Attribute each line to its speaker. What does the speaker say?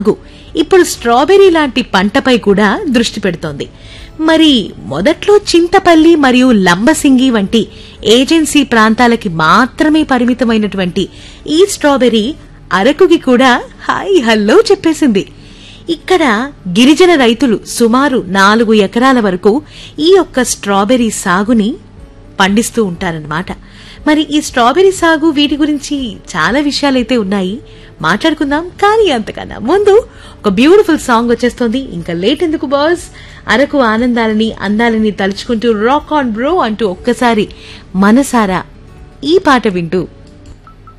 Speaker 1: గు ఇప్పుడు స్ట్రాబెర్రీ లాంటి పంటపై కూడా దృష్టి పెడుతోంది మరి మొదట్లో చింతపల్లి మరియు లంబసింగి వంటి ఏజెన్సీ ప్రాంతాలకి మాత్రమే పరిమితమైనటువంటి ఈ స్ట్రాబెర్రీ అరకుకి కూడా హాయ్ హల్లో చెప్పేసింది ఇక్కడ గిరిజన రైతులు సుమారు నాలుగు ఎకరాల వరకు ఈ యొక్క స్ట్రాబెర్రీ సాగుని పండిస్తూ ఉంటారన్నమాట మరి ఈ స్ట్రాబెర్రీ సాగు వీటి గురించి చాలా విషయాలైతే ఉన్నాయి మాట్లాడుకుందాం కానీ అంతకన్నా ముందు ఒక బ్యూటిఫుల్ సాంగ్ వచ్చేస్తోంది ఇంకా లేట్ ఎందుకు బాస్ అరకు ఆనందాలని అందాలని తలుచుకుంటూ రాక్ ఆన్ బ్రో అంటూ ఒక్కసారి మనసారా ఈ పాట వింటూ